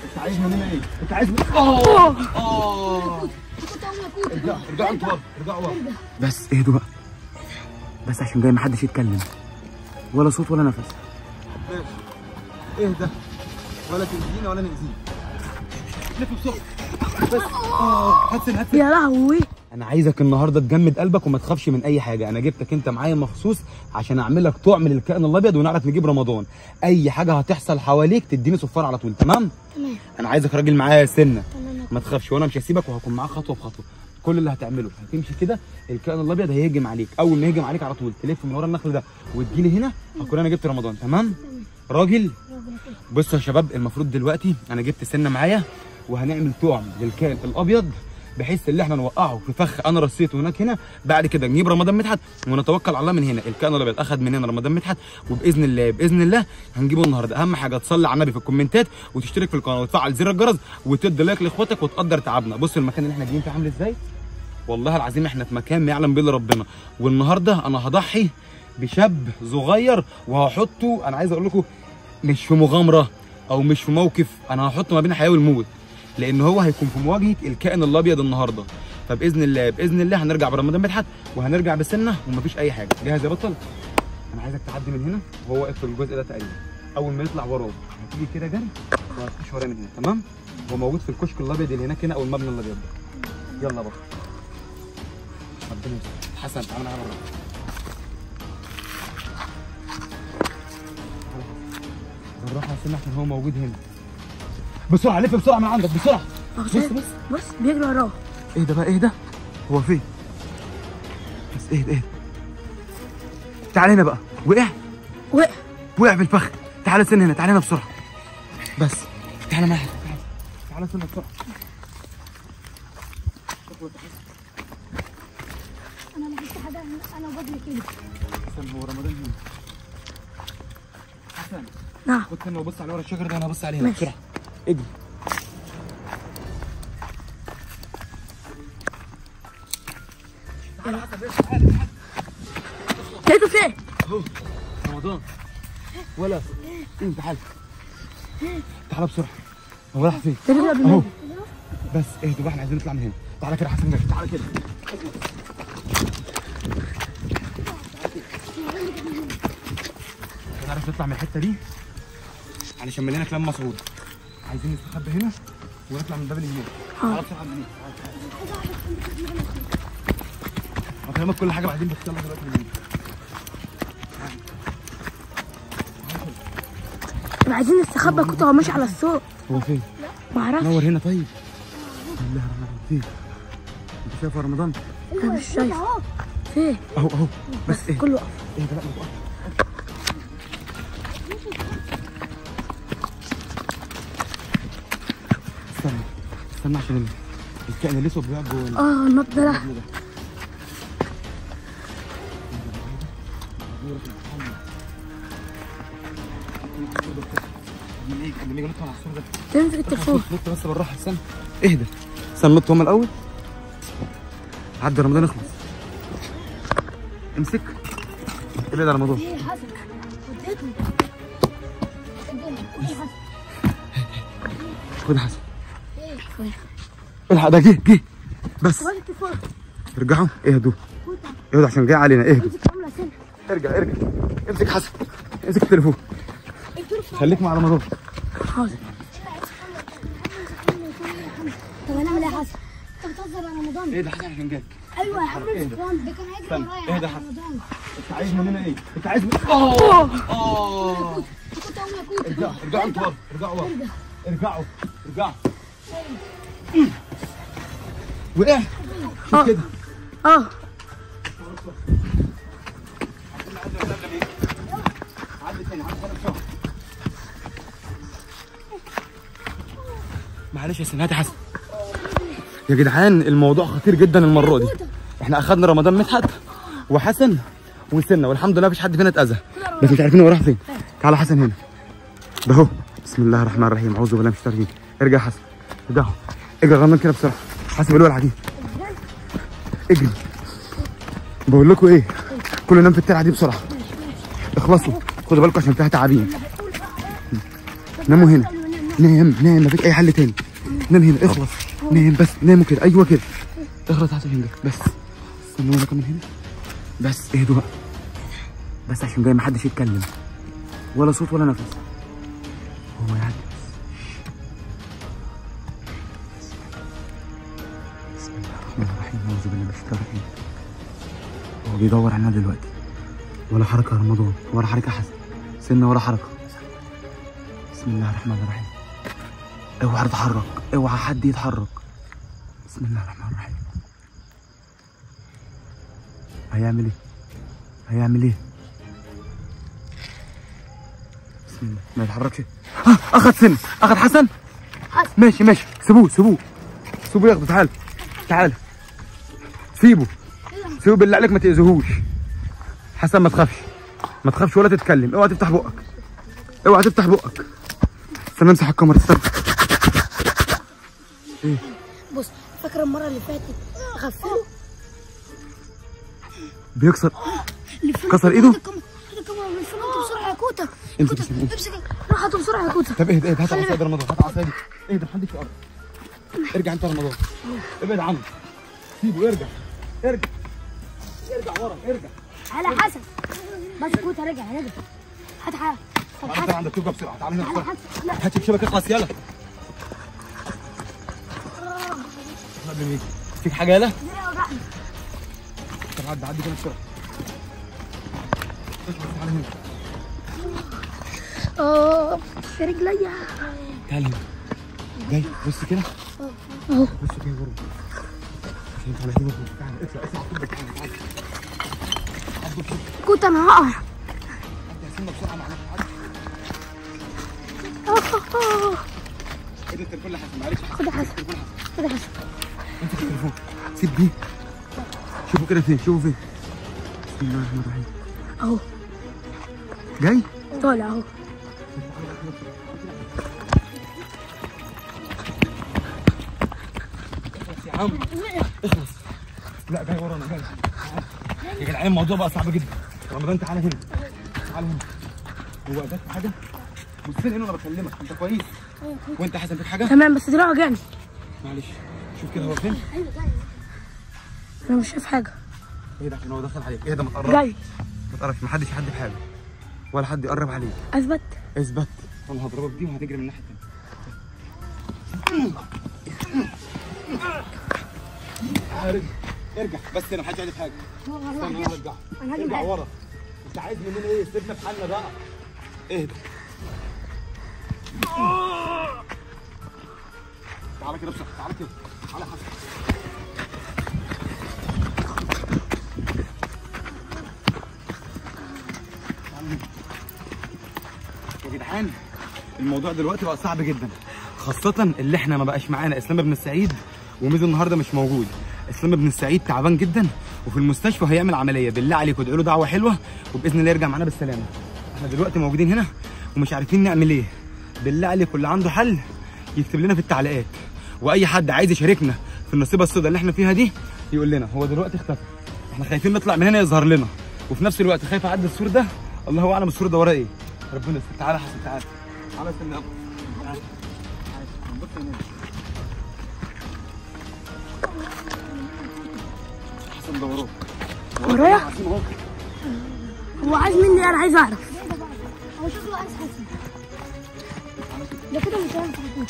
انت عايز مننا ايه؟ انت عايز من... اه اه ارجعوا ارجعوا انتوا ورا ارجعوا ورا بس اهدوا بقى بس عشان جاي محدش يتكلم ولا صوت ولا نفس ماشي اهدى ولا تأذينا ولا نأذيك لف بسرعة بس اه هاتسن هاتسن يا لهوي انا عايزك النهارده تجمد قلبك وما تخافش من اي حاجه انا جبتك انت معايا مخصوص عشان اعمل لك طعم للكائن الابيض ونعرف نجيب رمضان اي حاجه هتحصل حواليك تديني صفار على طول تمام تمام انا عايزك راجل معايا سنه تمام ما تخافش وانا مش هسيبك وهكون معاك خطوه بخطوه كل اللي هتعمله هتمشي كده الكائن الابيض هيهجم عليك اول ما يهجم عليك على طول تلف من ورا النخل ده وتجيلي هنا هكون انا جبت رمضان تمام راجل بصوا يا شباب المفروض دلوقتي انا جبت سنه معايا وهنعمل طعم للكائن الابيض بحيث ان احنا نوقعه في فخ انا رصيته هناك هنا بعد كده نجيب رمضان مدحت ونتوكل على الله من هنا الكائن الابيض اخذ مننا رمضان مدحت وباذن الله باذن الله هنجيبه النهارده اهم حاجه تصلي على النبي في الكومنتات وتشترك في القناه وتفعل زر الجرس وتدي لايك لاخواتك وتقدر تعبنا بص المكان اللي احنا جايين فيه عامل ازاي والله العظيم احنا في مكان ما يعلم به الا ربنا والنهارده انا هضحي بشاب صغير وهحطه انا عايز اقول لكم مش في مغامره او مش في موقف انا هحطه ما بين الحياه والموت لان هو هيكون في مواجهه الكائن الابيض النهارده فباذن الله باذن الله هنرجع برمضان مدحت وهنرجع بسنه ومفيش اي حاجه جاهز يا بطل انا عايزك تعدي من هنا وهو واقف في الجزء ده تقريبا اول ما يطلع وراه هتيجي كده جري وهتخش وراه من هنا تمام هو موجود في الكشك الابيض اللي هناك هنا او المبنى الابيض ده يلا بقى ربنا يستر. حسن تعالى معايا بره بالراحه يا سنة عشان هو موجود هنا بسرعه لف بسرعه من عندك بسرعه أهو بص شايف؟ بص بص بيجري وراه اهدى بقى اهدى هو فين بس اهدى اهدى تعال هنا بقى وقع وقع وقع في الفخ تعال سن هنا تعال هنا بسرعه بس تعال معايا تعال تعال سن بسرعه انا لاحظت حاجه انا وبدري كده استنى هو رمضان هنا حسن نعم خد سنه وبص على ورا الشجر ده انا هبص عليه هنا ماشي. بسرعه اجري لقيته فين؟ اهو رمضان ولا انت تعال تعال بسرعه هو راح فين ده رجع اهو بالنبي بس اهدوا بقى احنا عايزين نطلع من هنا تعالى كده حسن جاي تعالى كده نعرف نطلع من الحته دي علشان مليانه كلام مسعود عايزين نستخبى هنا ونطلع من الباب اللي هناك تعالى بسرعه من هنا هفهمك كل حاجه بعدين بس يلا دلوقتي من هنا احنا عايزين نستخبى كنت هو ماشي على السوق هو فين؟ معرفش نور هنا طيب بسم الله الرحمن الرحيم فين؟ انت شايف يا رمضان؟ انا مش شايف فين؟ اهو اهو بس ايه كله ايه ده لا ما تقفش. استنى استنى عشان ال- الكائن الاسود بيقعد جوه ال- اه النط ده لا. الجبل ده. من ايه؟ قبل ما نيجي نطلع على السور ده تنزل التليفون نط بس بالراحه استنى اهدى استنى نط هما الاول عدى رمضان اخلص امسك ابعد على رمضان ايه حسن وديته خد يا حسن الحق ده جه جه بس وين التليفون؟ ارجعوا اهدوا اهدوا عشان جاي علينا اهدوا امسك عامله سنه ارجع ارجع امسك حسن امسك التليفون خليك مع رمضان حاضر طب هنعمل ايه يا حسن؟ انت بتهزر يا رمضان ايه ده حسن عشان جاي ايوه يا حبيبي رمضان ده كان هيجري استنى. ورايا اهدى يا يا حسن. رمضان انت عايز مننا ايه؟ انت عايز من... اه اه كنت اقوم يا كوتو ارجعوا ارجعوا انتوا ورا ارجعوا ورا ارجعوا ارجعوا وقع شوف كده اه عدي تاني عدي تاني بسرعه معلش يا سن هاتي حسن يا جدعان الموضوع خطير جدا المره دي احنا اخدنا رمضان مدحت وحسن وسنه والحمد لله مفيش حد فينا اتاذى بس مش عارفين هو راح فين تعالى حسن هنا ده اهو بسم الله الرحمن الرحيم اعوذ بالله من الشيطان الرجيم ارجع يا حسن ده اهو اجري رمضان كده بسرعه حسب الولع دي اجري بقول لكم ايه كله نام في الترعه دي بسرعه اخلصوا خدوا بالكم عشان فيها تعابين ناموا هنا نام نام مفيش اي حل تاني نام هنا اخلص نام بس ناموا كده ايوه كده اخلص عشان هنا بس استنوا انا كمان هنا بس اهدوا بقى بس عشان جاي محدش يتكلم ولا صوت ولا نفس هو يعدي بس بسم الله الرحمن الرحيم اعوذ بالله من الشيطان الرجيم هو بيدور علينا دلوقتي ولا حركه يا رمضان ولا حركه حسن سنه ولا حركه بسم الله الرحمن الرحيم اوعى تتحرك اوعى حد يتحرك بسم الله الرحمن الرحيم هيعمل ايه هيعمل ايه بسم الله ما يتحركش ها اخذ سن اخذ حسن حسن. ماشي ماشي سيبوه سيبوه سيبوه ياخده تعال تعال سيبه سيبه بالله عليك ما تاذيهوش حسن ما تخافش ما تخافش ولا تتكلم اوعى تفتح بقك اوعى تفتح بقك استنى امسح الكاميرا استنى ايه بص فاكر المره اللي فاتت غفله بيكسر اللي فاتت كسر إيده؟ هات الكاميرا هات الكاميرا من فين انت بسرعه يا كوتا امسك كوتا بس، امسك. امسك روح هاته بسرعه يا كوتا طب اهدى اهدى هات خلي عصايه رمضان هات عصايه اهدى محدش يقرب ارجع انت يا رمضان ابعد عنه سيبه ارجع ارجع ارجع ورا ارجع على حسن بس كوتا رجع رجع هات حاجه طب تعالى حسن انت عندك تبقى بسرعه تعالى هنا على بسرعه حسن لا هات الشبكه اخلص يلا قبل ما يجي فيك حاجه يلا زي وجعني طب عدي عدي كده بسرعه اخلص تعالى هنا اه في رجليا تعالى هنا جاي بص كده اهو بص كده ورا عشان تعالى هنا تعالى اطلع اطلع طب تعالى تعالى عدي بسرعه كوتا انا هقع عدي يا سنه بسرعه معلش عدي آه، آه. ادي التليفون لحسن معلش خد يا حسن خد يا حسن امسك التليفون سيب دي شوفوا كده فين شوفوا فين بسم الله الرحمن الرحيم اهو جاي طالع اهو يا عم اخلص لا جاي ورانا جاي يا جدعان الموضوع بقى صعب جدا رمضان تعالى هنا تعالى هنا هو جات حاجه بص لي هنا وانا بكلمك انت كويس وانت يا حسن فيك حاجه تمام بس دراعه وجعني معلش شوف كده هو فين انا مش شايف حاجه ايه ده عشان هو دخل عليك ايه ده ما تقربش جاي ما تقربش ما حدش يحد بحاجه ولا حد يقرب عليك اثبت اثبت انا هضربك دي وهتجري من الناحيه الثانيه ارجع بس هنا محدش يعرف حاجه استنى انا ارجع أنا هاجي ارجع معاك. ورا انت عايز مننا ايه سيبنا في حالنا بقى اهدى تعالى كده بسرعه تعالى كده تعالى حسن يا جدعان الموضوع دلوقتي بقى صعب جدا خاصة اللي احنا ما بقاش معانا اسلام بن السعيد وميزو النهارده مش موجود اسلام بن السعيد تعبان جدا وفي المستشفى هيعمل عملية بالله عليكم ادعوا له دعوة حلوة وبإذن الله يرجع معانا بالسلامة احنا دلوقتي موجودين هنا ومش عارفين نعمل ايه بالله عليكم اللي عنده حل يكتب لنا في التعليقات واي حد عايز يشاركنا في النصيبة السوداء اللي احنا فيها دي يقول لنا هو دلوقتي اختفى احنا خايفين نطلع من هنا يظهر لنا وفي نفس الوقت خايف اعدي السور ده الله اعلم السور ده وراه ايه ربنا يستر تعالى يا حسن تعالى تعالى استنى يابا. تعالى. تعالى. بص هنا. حسن ده وراه ورايا؟ حسن اهو. هو عايز مني انا عايز اعرف هو شكله عايز حسن ده كده مش عارف حسن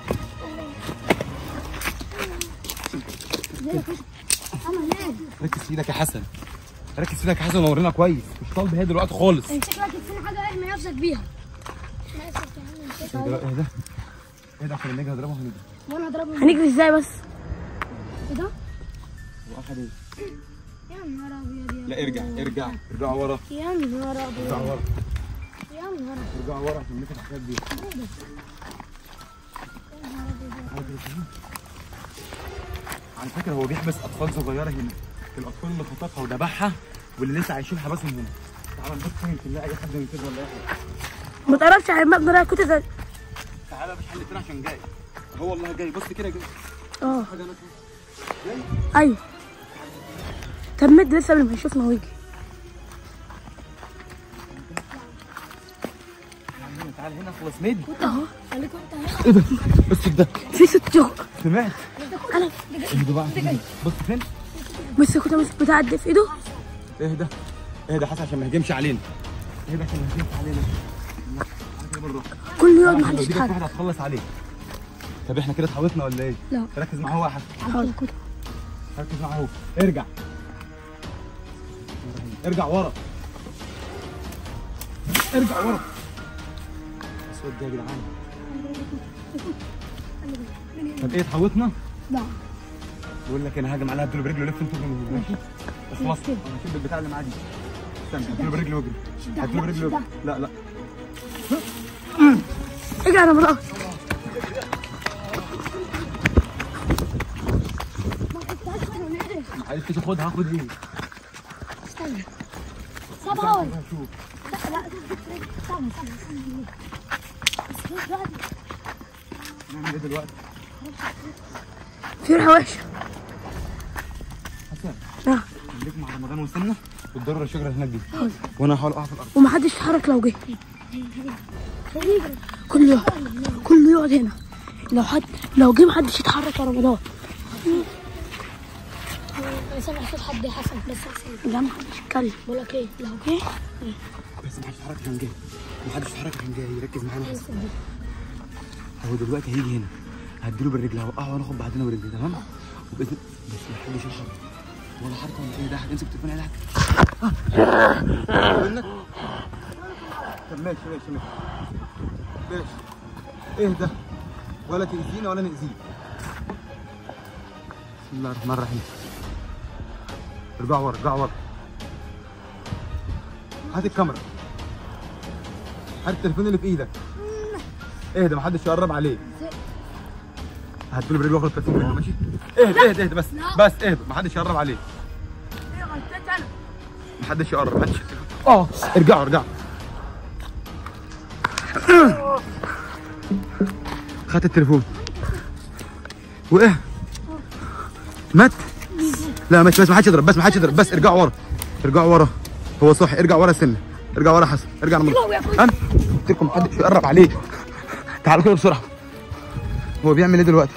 انا هناك ركز في ايدك يا حسن ركز في ايدك يا حسن ورينا كويس مش طالب هي دلوقتي خالص انت شكلك تكون حاجه احمي نفسك بيها ايه ده ايه ده ايه ده عشان نيجي نضربه هنجري وانا اضربه هنجري ازاي بس ايه ده هو اخد ايه يا نهار ابيض يا لا ارجع ارجع ارجع ورا يا نهار ارجع ابيض ورا يا نهار ارجع ورا عشان نمسك الحاجات دي على فكره هو بيحبس اطفال صغيره هنا الاطفال اللي خطفها وذبحها واللي لسه عايشين حبسهم هنا تعالى نبص يمكن نلاقي اي حد من كده ولا اي حاجه ما تقربش على المبنى ده كنت زي تعالى مش حل تاني عشان جاي هو والله جاي بص كده جاي اه حاجه انا ايوه طب مد لسه قبل ما يشوفنا ويجي تعالى هنا تعالى هنا اخلص مني اهو خليكم انت هنا ايه ده بس ده في ست جوه سمعت انا اهدوا بقى بص فين بس كنت ماسك بتاع قد في ايده اهدى اهدى حسن عشان ما يهجمش علينا اهدى عشان ما يهجمش علينا لا، تعالى كده بالراحه كل يوم لو محدش جيلك يتحرك واحد هتخلص عليه طب احنا كده اتحوطنا ولا ايه؟ لا. ركز معاه هو يا حسن حاضر ركز معاه هو ارجع ارجع ورا ارجع ورا الصوت ده يا جدعان طب ايه اتحوطنا؟ لا بقول لك انا هاجم عليها اديله برجله لف انت من ماشي خلاص انا هشيل البتاع اللي معاه دي استنى اديله برجله واجري اديله برجله واجري لا لا اجري انا مرة عايز تاخدها هاخد ايه؟ استنى صبر هشوف لا لا استنى استنى استنى بس ليه دلوقتي؟ نعمل ايه دلوقتي؟ في ريحة وحشة حسن نعم خليك مع رمضان وسنه والضروره الشجره اللي هناك دي وانا هحاول اقع في الارض ومحدش يتحرك لو جه كله يقعد كله يقعد هنا لو حد لو جه محدش يتحرك يا رمضان سامع صوت حد حسن بس حسن لا محدش يتكلم بقول لك ايه لو جه بس محدش يتحرك عشان جاي محدش يتحرك عشان جاي ركز معانا حسن هو دلوقتي هيجي هنا هديله بالرجل هوقعه وانا اخد بعدين بالرجل تمام وباذن بس محدش يتحرك ولا حركه ولا ايه ده امسك التليفون يا ده منك طب ماشي ماشي ماشي ماشي اهدى ولا تاذينا ولا ناذيك بسم الله الرحمن الرحيم ارجع ورا ارجع ورا هات الكاميرا هات التليفون اللي في ايدك اهدى محدش يقرب عليه هديله برجله واخد التليفون منه ماشي اهدى اهدى اهدى بس بس اهدى محدش يقرب عليه محدش يقرب محدش اه ارجعوا ارجعوا خدت التليفون وايه مات لا ماشي بس ما حدش يضرب بس ما حدش يضرب بس ارجعوا ورا ارجعوا ورا هو صح ارجع ورا سنه ارجع ورا حسن ارجع نمر انا قلت لكم محدش يقرب عليه تعالوا كده بسرعه هو بيعمل ايه دلوقتي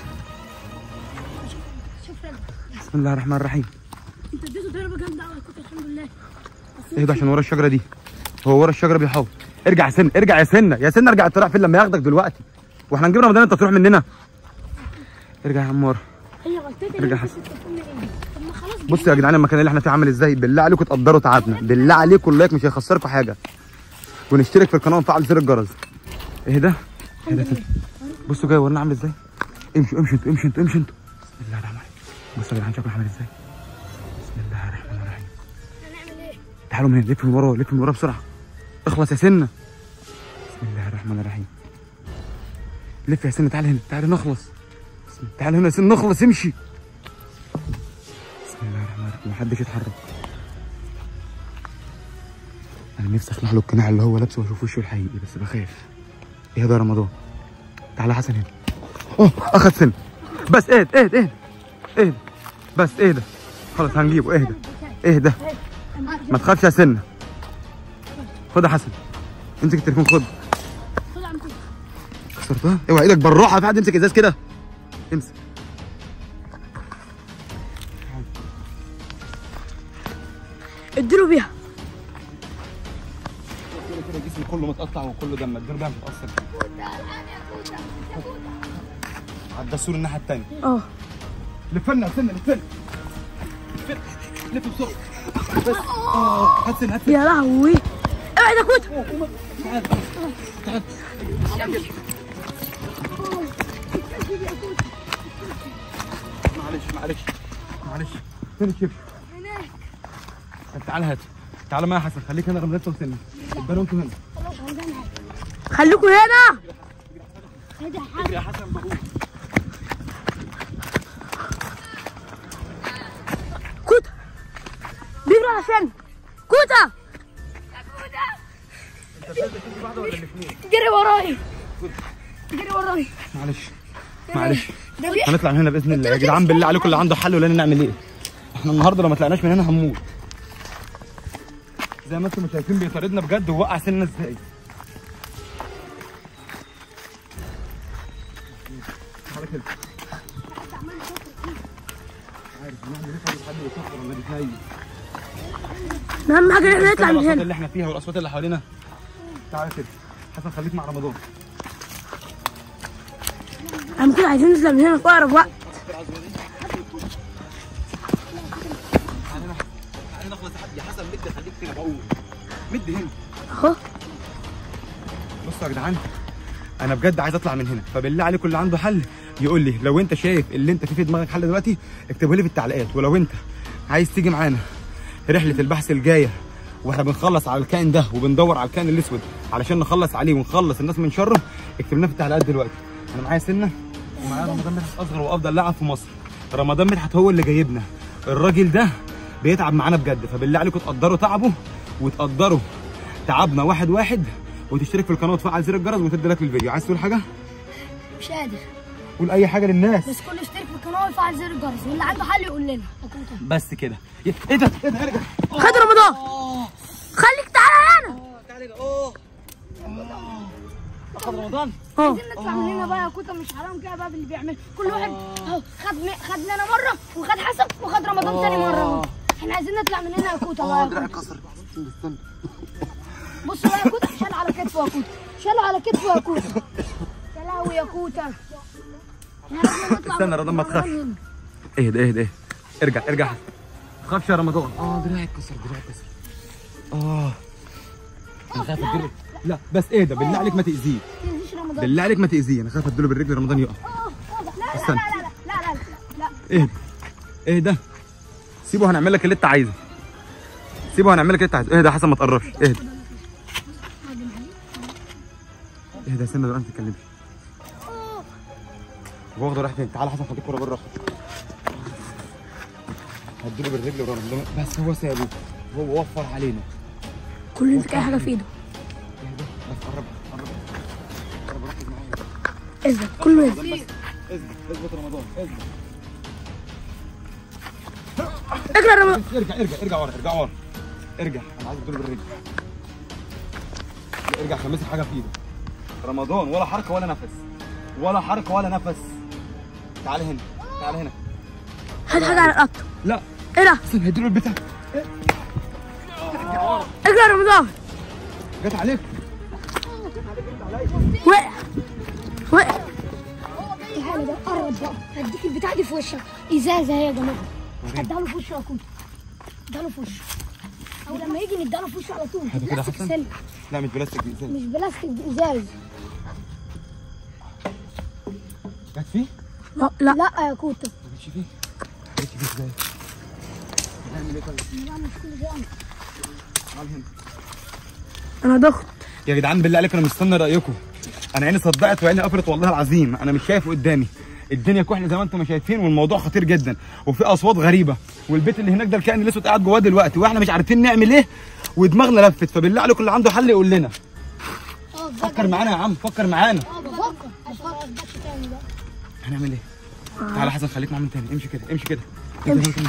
بسم الله الرحمن الرحيم انت اديته ضربه جامده قوي كنت الحمد لله اهدى عشان ورا الشجره دي هو ورا الشجره بيحاول ارجع يا سن ارجع يا سنه يا سنه ارجع الطريق فين لما ياخدك دلوقتي واحنا نجيب رمضان انت تروح مننا ارجع يا عم ورا هي غلطتي ارجع إن حسن. أنت تكون إيه؟ طب ما خلاص بصوا يا جدعان المكان اللي احنا فيه عامل ازاي بالله عليكم تقدروا تعبنا بالله عليكم اللايك مش هيخسركم حاجه ونشترك في القناه ونفعل زر الجرس اهدى اهدى كده بصوا جاي ورانا عامل ازاي امشوا امشوا انتوا امشوا انتوا امشوا انتوا بسم الله الرحمن الرحيم بصوا يا جدعان شكله عامل ازاي بسم الله الرحمن الرحيم هنعمل ايه؟ تعالوا من هنا لف من ورا لف من ورا بسرعه اخلص يا سنه بسم الله الرحمن الرحيم لف يا سنه تعال هنا تعال نخلص بسم- تعال هنا يا سنه نخلص امشي بسم الله الرحمن الرحيم محدش يتحرك انا نفسي اخلع له القناع اللي هو لابسه واشوف وشه الحقيقي بس بخاف ايه ده يا رمضان تعال يا حسن هنا اه اخد سن بس اهدى اهدى اهدى اهدى بس اهدى خلاص هنجيبه اهدى اهدى ما تخافش يا سنه خد يا حسن امسك التليفون خد خد عم كده كسرتها اوعى ايدك بالراحه في حد يمسك ازاز كده امسك اديله بيها كده كده جسمي كله متقطع وكله دم الدور ده مش متاثر عدى السور الناحيه الثانيه اه لفنا سنه لفنا لفنا. لف بسرعه بس اه هات سنه هات سنه يا لهوي ابعد يا كوتا تعال تعال معلش معلش معلش فين الشبشب؟ طب تعال هات تعال معايا يا حسن خليك هنا رمضان انت وسنة اتبقى انتوا هنا خليكوا هنا يا حسن بقول كوتا بيجري عشان كوتا واحده ولا الاثنين؟ جري وراي جري وراي معلش معلش ده بيح- هنطلع من هنا باذن الله يا جدعان بالله عليكم اللي عنده حل ولا نعمل ايه؟ احنا النهارده لو ما طلعناش من هنا هنموت زي ما انتم شايفين بيطاردنا بجد ووقع سننا ازاي تعالى كده عارف هنعمل ايه طيب حد يسافر ولا دي خايف اهم حاجه ان احنا نطلع من الاصوات هنا اللي احنا فيها والاصوات اللي حوالينا تعالى كده حسن خليك مع رمضان اهم كده عايزين نطلع من هنا في اقرب وقت تعالى نخلص يا حسن مد خليك كده بقول مد هنا اهو بصوا يا جدعان انا بجد عايز اطلع من هنا فبالله عليكم اللي عنده حل يقول لي لو انت شايف اللي انت فيه في دماغك حل دلوقتي اكتبه لي في التعليقات ولو انت عايز تيجي معانا رحله البحث الجايه واحنا بنخلص على الكائن ده وبندور على الكائن الاسود علشان نخلص عليه ونخلص الناس من شره اكتب لنا في التعليقات دلوقتي انا معايا سنه ومعايا رمضان مدحت اصغر وافضل لاعب في مصر رمضان مدحت هو اللي جايبنا الراجل ده بيتعب معانا بجد فبالله عليكم تقدروا تعبه وتقدروا تعبنا واحد واحد وتشترك في القناه وتفعل زر الجرس وتدي لك الفيديو عايز تقول حاجه مش قادر قول اي حاجه للناس بس كله يشترك في القناه ويفعل زر الجرس واللي عنده حل يقول لنا بس كده ايه ده ايه ده ارجع خد رمضان خليك تعالى هنا تعالى كده اوه اخد رمضان اه عايزين نطلع من هنا بقى يا كوتا مش حرام كده بقى باللي بيعمل كل واحد اهو خد م- خدني انا مره وخد حسن وخد رمضان تاني مره اهو احنا عايزين نطلع من هنا يا كوتا بقى يا كوتا. اتكسر استنى بص بقى يا كوتا شال على كتفه يا كوتا شال على كتفه يا كوتا يا لهوي يا كوتا احنا لازم نطلع استنى من- رمضان ما تخافش. من- اهدى اهدى اهدى ارجع ارجع ما تخافش يا رمضان اه دراعي اتكسر دراعي اتكسر اه انا خايف اديله لا بس اهدى بالله عليك ما تاذيه تنزلش رمضان بالله عليك ما تاذيه انا خايف اديله بالرجل رمضان يقع اه اه لا لا استنى. لا لا لا لا لا لا اهدى اهدى سيبه هنعمل لك اللي انت عايزه سيبه هنعمل لك اللي انت عايزه اهدى يا حسن ما تقربش اهدى اهدى يا سنة دول ما تتكلمش واخده راح فين تعالى حسن خليك ورا بره هديله بالرجل ورا بس هو سابه هو وفر علينا كل اللي اي حاجه في ايده اهدى بس قرب قرب قرب ركز معايا اثبت كله يثبت اثبت اثبت رمضان اثبت اجري يا رمضان ارجع ارجع ارجع ورا ارجع ورا ارجع انا عايز اديله بالرجل ارجع عشان ماسك حاجه في ايده رمضان ولا حركه ولا نفس ولا حركه ولا نفس تعال هنا تعال هنا هات حاجه على القط لا ايه ده استنى هديله البتاع اجري يا رمضان جت عليك وقع وقع تعالى ده قرب بقى هديك البتاع دي في وشك ازازه اهي يا جماعه اديها له في وشه يا كوتا اديها له في وشه او لما يجي نديها له في وشه على طول هذا كده بلاستيك حسن؟ سلك لا مش بلاستيك دي ازاي مش بلاستيك دي ازاز جت فيه؟ لا لا لا يا كوتا ما جتش فيه؟ جت فيه ازاي؟ هنعمل ايه طيب؟ لا مش كل ده تعال هنا انا ضغط يا جدعان بالله عليكم انا مستني رايكم انا عيني صدقت وعيني قفلت والله العظيم انا مش شايف قدامي الدنيا كحل زي ما انتم شايفين والموضوع خطير جدا وفي اصوات غريبه والبيت اللي هناك ده الكائن الاسود قاعد جواه دلوقتي واحنا مش عارفين نعمل ايه ودماغنا لفت فبالله عليكم اللي عنده حل يقول لنا اه فكر معانا يا عم فكر معانا اه بفكر عشان ما اثبتش تاني بقى هنعمل ايه تعالى حسن خليك معانا تاني امشي كده امشي كده امشي كده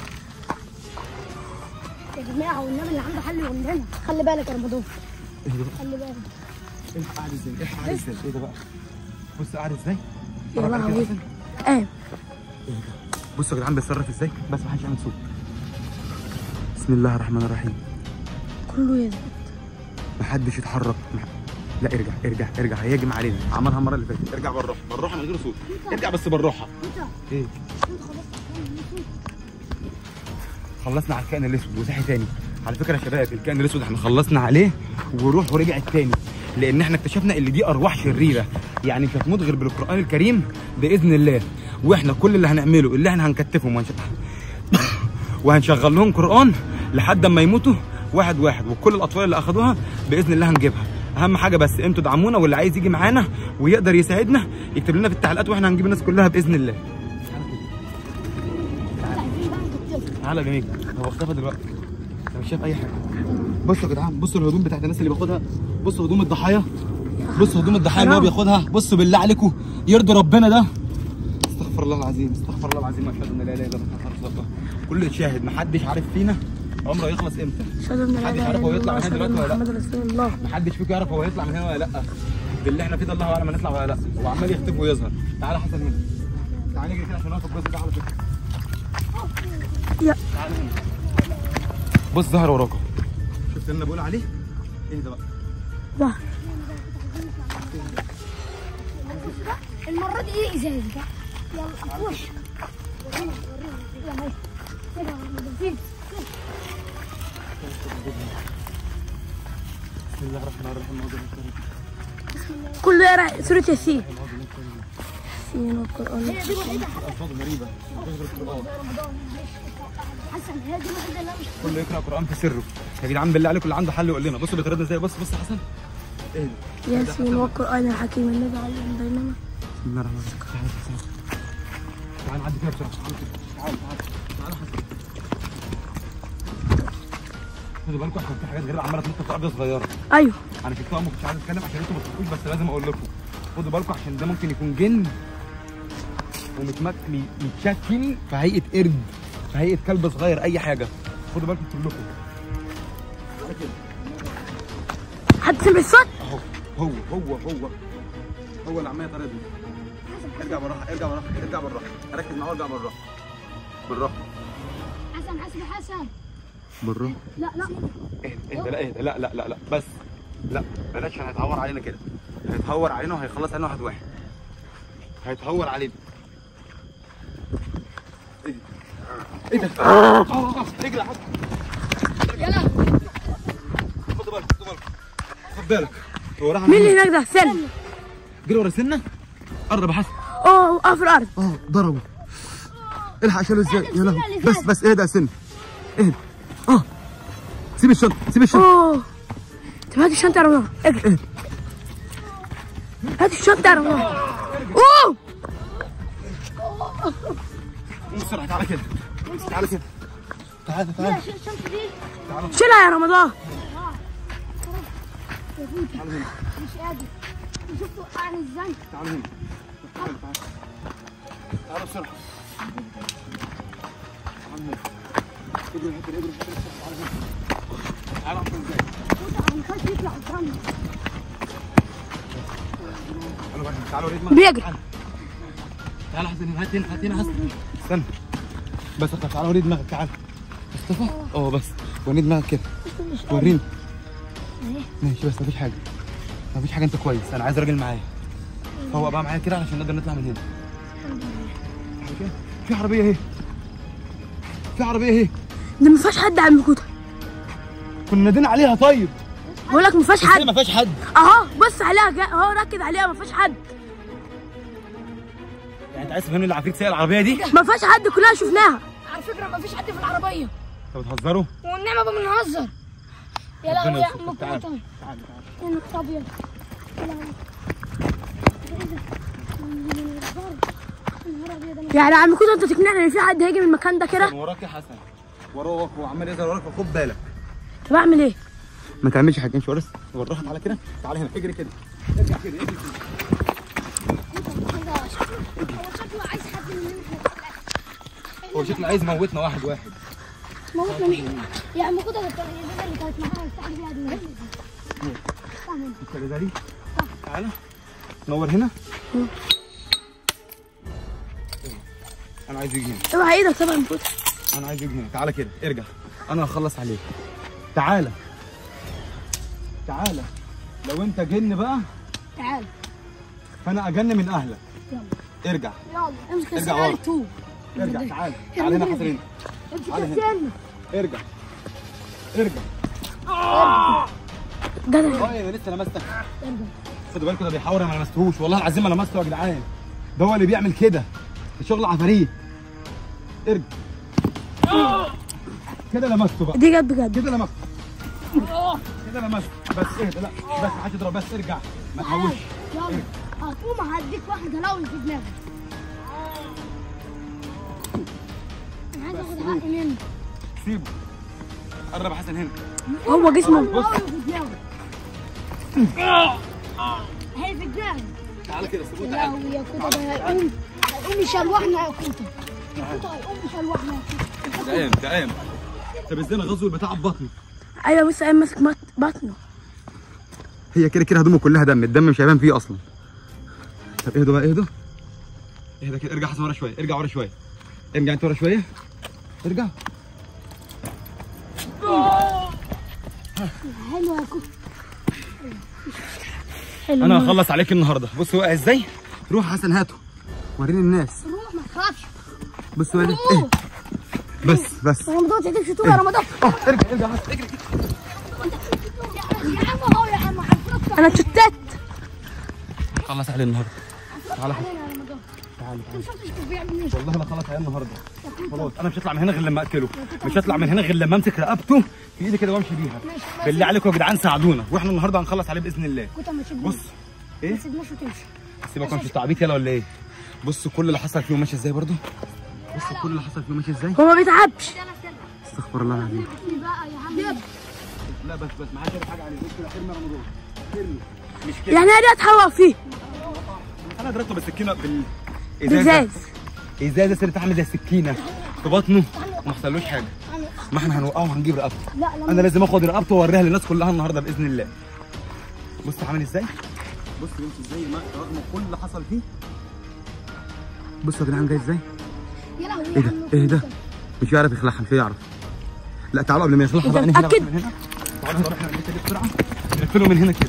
يا جماعه والنبي اللي عنده حل يقول لنا خلي بالك يا رمضان ايه ده بقى خلي بالك الحق قاعد ازاي الحق قاعد ازاي ايه ده بقى بص قاعد ازاي يا اتفرج على كده لهوي حسن. قام بصوا يا جدعان بيتصرف ازاي بس ما حدش يعمل صوت بسم الله الرحمن الرحيم كله يثبت محدش يتحرك مح... لا ارجع ارجع ارجع هيهجم علينا عملها المره اللي فاتت ارجع بالراحه بالراحه من غير صوت ارجع بس بالراحه ايه خلصنا على الكائن الاسود وصحي تاني على فكره يا شباب الكائن الاسود احنا خلصنا عليه وروح ورجع تاني لان احنا اكتشفنا ان دي ارواح شريره يعني مش هتموت غير بالقران الكريم باذن الله واحنا كل اللي هنعمله اللي احنا هنكتفهم وهنش... وهنشغل لهم قران لحد اما يموتوا واحد واحد وكل الاطفال اللي اخدوها باذن الله هنجيبها اهم حاجه بس انتوا دعمونا واللي عايز يجي معانا ويقدر يساعدنا يكتب لنا في التعليقات واحنا هنجيب الناس كلها باذن الله تعالى يا جميل هو اختفى دلوقتي انا مش شايف اي حاجه بصوا يا جدعان بصوا الهدوم بتاعت الناس اللي باخدها بصوا هدوم الضحايا بصوا هدوم الضحايا اللي هو بياخدها بصوا بالله عليكم يرضي ربنا ده استغفر الله العظيم استغفر الله العظيم اشهد ان لا اله الا الله محمد رسول الله كل شاهد محدش عارف فينا عمره يخلص امتى اشهد ان لا محدش اله عارف هو الا يطلع الله من هنا اشهد دلوقتي ان ولا لا محمد رسول الله محدش فيكم يعرف هو يطلع من هنا ولا لا باللي احنا فيه ده الله اعلم هنطلع ولا لا هو عمال يختفي ويظهر تعالى حسن هنا تعالى نجري كده عشان نقف الجزء ده على فكره يا تعالى هنا بص ظهر وراكم شفت اللي انا بقول عليه اهدى بقى ده المرة دي ايه ازاز بقى يلا في وشك يلا هاي. كده فين بسم الله الرحمن الرحيم كله يقرا سورة ياسين ياسين والقرآن هي دي الوحيدة الفاظ غريبه رمضان حسن هي دي الوحيدة اللي أنا مش كله يقرا قران في سره يا جدعان بالله عليكم اللي عنده حل يقول لنا بصوا بيطردنا ازاي بص بص يا حسن اهدى ياسين والقرآن الحكيم النبي عليهم بينما بسم الله الرحمن الرحيم تعالى حسن تعالى نعدي كده بسرعه تعالى كده. تعالى تعالى تعالى حسن خدوا بالكم عشان في حاجات غريبه عماله تنط في الارض صغيره ايوه انا في الطاقه ما كنتش عايز اتكلم عشان انتوا ما تخافوش بس لازم اقول لكم خدوا بالكم عشان ده ممكن يكون جن ومتمكن يتشكل في هيئه قرد في هيئه كلب صغير اي حاجه خدوا بالكم كلكم تعالى كده حد سمع الصوت اهو هو هو هو هو اللي عمال يطاردني ارجع بالراحه ارجع بالراحه ارجع بالراحه ركز معاه وارجع بالراحه بالراحه حسن حسن حسن بالراحه لا لا اهدى اهدى لا اهدى لا لا لا لا بس لا بلاش عشان هيتهور علينا كده هيتهور علينا وهيخلص علينا واحد واحد هيتهور علينا ايه ايه ده؟ آه، آه، آه، اجري يا حسن يلا خد بالك خد بالك خد بالك هو راح مين اللي هناك ده سن جري ورا سنه قرب يا حسن اه وقع في الارض اه ضربه الحق شاله ازاي يا لهوي بس بس اهدى يا سن اهدى اه سيب الشنطه سيب الشنطه اوه طب هات الشنطة يا رمضان اجري هات الشنطة يا رمضان اوه قوم بسرعه تعالى كده تعالى كده تعالى تعالى عشان الشمس دي تعالى شيلها يا رمضان يا فوتي تعالى هنا مش قادر شفت وقعني ازاي تعالى هنا تعالى تعالى تعالى بسرعه تعالى هنا اجري اجري اجري تعالى هنا تعالى عشان ازاي انا خايف يطلع قدامي تعالوا بقى تعالوا وريد مغرب. بيجري. تعالى. تعالى حسن هنا هات هنا هات هنا حسن استنى بس اخلص تعالى وريد دماغك تعالى مصطفى اه بس وريني دماغك كده وريني ماشي بس مفيش حاجه مفيش حاجه انت كويس انا عايز راجل معايا هو بقى معايا كده عشان نقدر نطلع من هنا تعالى كده. في عربيه اهي في عربيه اهي ده ما فيهاش حد عم كوتا كنا نادينا عليها طيب بقول لك ما فيهاش بس حد ما فيهاش حد اهو بص عليها جا- اهو ركز عليها ما فيهاش حد يعني انت عايز تفهمني العفريت سايق العربيه دي ما فيهاش حد كلنا شفناها على فكرة ما فيش حد في العربية انت بتهزروا والنعمة بنهزر يا ربنا لهوي يا يستر. عم تعال. كوتا تعالى تعالى يا نهار ابيض يا لهوي ايه ده؟ يا نهار ابيض انا يعني عم كوتا انت تقنعني ان في حد هيجي من المكان ده كده كان وراك يا حسن وراك وعمال يظهر وراك فخد بالك طب اعمل ايه ما تعملش حاجه امشي ورا وراها تعالى كده تعالى هنا اجري كده ارجع كده اجري كده كده شكله هو شكله عايز حد مننا هو شكله عايز موتنا واحد واحد موتنا مين؟ يا عم كده التلفزيون اللي كانت معايا استعد بيها دي تعمل الكلمه دي تعالى نور هنا انا عايز يجي هنا اوعى ايدك طبعا عم كوتا انا عايز يجي هنا تعالى كده ارجع انا هخلص عليك تعالى تعالى لو انت جن بقى تعال فانا اجن من اهلك يلا ورجع يلا امسك ارجع السنة ورا. التوب ارجع تعالى تعالى هنا حسن هنا امسك تعال هنا. السنة ارجع ارجع ده ده والله انا لسه لمستك ارجع خدوا بالكم ده بيحاور انا ما لمستهوش والله العظيم ما لمسته يا جدعان ده هو اللي بيعمل كده ده شغل عفاريت ارجع كده لمسته بقى دي جت بجد كده لمسته كده لمسته بس اهدى لا بس ما حدش يضرب بس ارجع ما تهوش يلا هتقوم هديك واحدة لو في دماغك انا عايز اخد حقي منك سيبه قرب حسن هنا هو جسمه لو في دماغك هي في دماغك تعالى كده سيبوه يا تعالى لهوي يا كوتا ده هيقوم هيقوم يشلوحنا يا كوتا كوتا هيقوم يشلوحنا يا كوتا ده قام ده قام طب ازاي انا غزو البتاع ببطني ايوه بص قايم ماسك بط- بطنه هي كده كده هدومه كلها دم الدم مش هيبان فيه اصلا طب اهدوا بقى اهدوا اهدى كده ارجع حسن ورا شويه ارجع ورا شويه ارجع انت ورا شويه ارجع حلو يا كوكو انا هخلص عليك النهارده بص واقع ازاي روح حسن هاته وريني الناس روح ما تخافش بص واقع إيه. بس بس رمضان تعتمش طول يا رمضان اه ارجع ارجع حسن اجري يا عم اهو يا عم انا شتت خلص عليه النهارده تعالى حسن يا رمضان تعالى انت مش هتشوف بيعمل ايه والله انا خلص عليه النهارده خلاص انا مش هطلع من هنا غير لما اكله مش هطلع من هنا غير لما امسك رقبته في ايدي كده وامشي بيها بالله عليكم يا جدعان ساعدونا واحنا النهارده هنخلص عليه باذن الله كنت ما تسيبناش بص ايه ما تسيبناش وتمشي سيبك مش تعبيط يلا ولا ايه بص كل اللي حصل فيه ماشي ازاي برضو بص كل اللي حصل فيه ماشي ازاي هو ما بيتعبش استغفر الله العظيم بقى يا عم لا بس بس معايا كده حاجه عليه بص كده ارمي رمضان ارمي مش كده يعني انا اتحوق فيه انا ضربته بالسكينه بال بزاز ازازه صرت عامل زي السكينه في بطنه ما حصلوش حاجه ما احنا هنوقعه وهنجيب رقبته لا لا انا لازم اخد رقبته واوريها للناس كلها النهارده باذن الله بص عامل ازاي بص يمشي ازاي ما- رغم كل اللي حصل فيه بص يا جدعان جاي ازاي يا لهوي ايه ده ايه ده مش هيعرف يخلعها مش هيعرف لا تعالوا قبل ما يخلعها بقى من هنا متأكد؟ من هنا تعالوا نروح احنا نلف كده بسرعه نقفله من هنا كده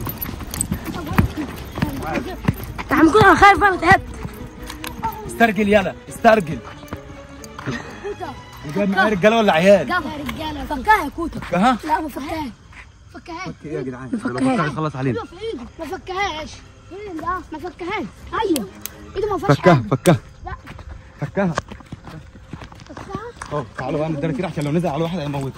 يا عم كنت انا خايف انا تعبت استرجل يلا استرجل جايب معايا رجاله ولا عيال؟ جابها رجاله فكها يا كوتا ها؟ لا ما فكهاش فكهاش ايه يا جدعان؟ لو فكها يخلص علينا ايده في ايده ما فكهاش فين ده ما فكهاش ايوه ايده ما فيهاش فكها حاجة. فكها لا فكها فكها اه تعالوا بقى ندينا كده عشان لو نزل على واحد هيموته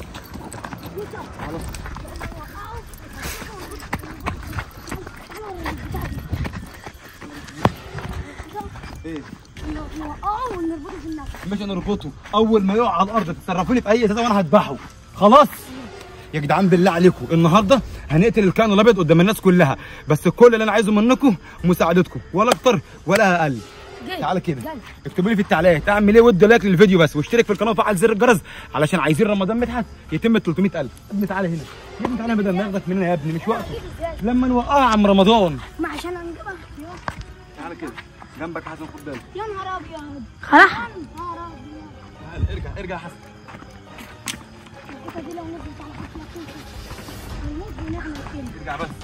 ايه نوقعه ونربطه في النفس مش نربطه اول ما يقع على الارض تتصرفوا لي في اي ازازه وانا هذبحه خلاص يا جدعان بالله عليكم النهارده هنقتل الكائن الابيض قدام الناس كلها بس كل اللي انا عايزه منكم مساعدتكم ولا اكتر ولا اقل جاي تعالى كده جاي. اكتبوا لي في التعليقات اعمل ايه ود لايك للفيديو بس واشترك في القناه وفعل زر الجرس علشان عايزين رمضان مدحت يتم 300000 يا ابني تعالى هنا يا ابني تعالى بدل ما ياخدك مننا يا ابني مش وقته لما نوقعها يا عم رمضان ما عشان هنجيبها تعالى كده جنبك حسن خد بالك يا نهار ابيض خلاص يا نهار ابيض تعالى ارجع ارجع يا حسن الحته دي لو نزلت على حفله كوتا هنموت ونعمل كده ارجع بس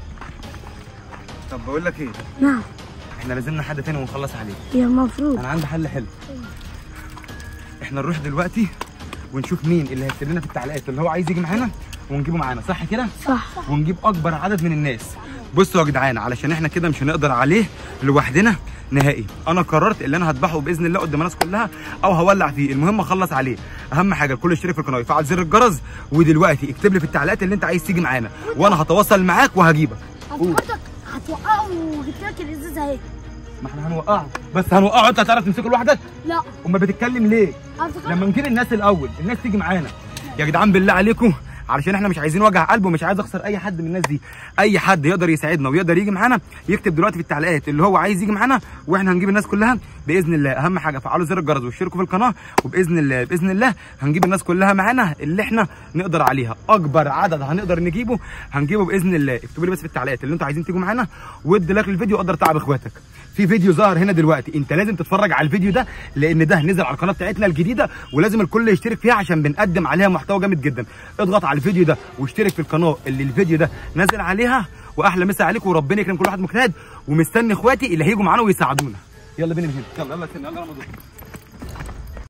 طب بقول لك ايه نعم احنا لازمنا حد تاني ونخلص عليه هي المفروض انا عندي حل حلو احنا نروح دلوقتي ونشوف مين اللي هيكتب لنا في التعليقات اللي هو عايز يجي معانا ونجيبه معانا صح كده صح ونجيب اكبر عدد من الناس بصوا يا جدعان علشان احنا كده مش هنقدر عليه لوحدنا نهائي انا قررت اللي انا هذبحه باذن الله قدام الناس كلها او هولع فيه المهم اخلص عليه اهم حاجه الكل يشترك في القناه ويفعل زر الجرس ودلوقتي اكتب لي في التعليقات اللي انت عايز تيجي معانا وانا هتواصل معاك وهجيبك هتحطك هتوقعه وجبت لك الازازه اهي ما احنا هنوقعه بس هنوقعه انت هتعرف تمسكه لوحدك لا امال بتتكلم ليه هتخلي لما نجيب الناس الاول الناس تيجي معانا يا جدعان بالله عليكم علشان احنا مش عايزين وجع قلب ومش عايز اخسر اي حد من الناس دي اي حد يقدر يساعدنا ويقدر يجي معانا يكتب دلوقتي في التعليقات اللي هو عايز يجي معانا واحنا هنجيب الناس كلها باذن الله اهم حاجه فعلوا زر الجرس واشتركوا في القناه وباذن الله باذن الله هنجيب الناس كلها معانا اللي احنا نقدر عليها اكبر عدد هنقدر نجيبه هنجيبه باذن الله اكتبوا لي بس في التعليقات اللي انتوا عايزين تيجوا معانا وادي لايك للفيديو قدر تعب اخواتك في فيديو ظهر هنا دلوقتي انت لازم تتفرج على الفيديو ده لان ده نزل على القناه بتاعتنا الجديده ولازم الكل يشترك فيها عشان بنقدم عليها محتوى جامد جدا اضغط على الفيديو ده واشترك في القناه اللي الفيديو ده نازل عليها واحلى مسا عليكم وربنا يكرم كل واحد مجتهد ومستني اخواتي اللي هيجوا معانا ويساعدونا يلا بينا من هنا يلا يلا يلا يلا رمضان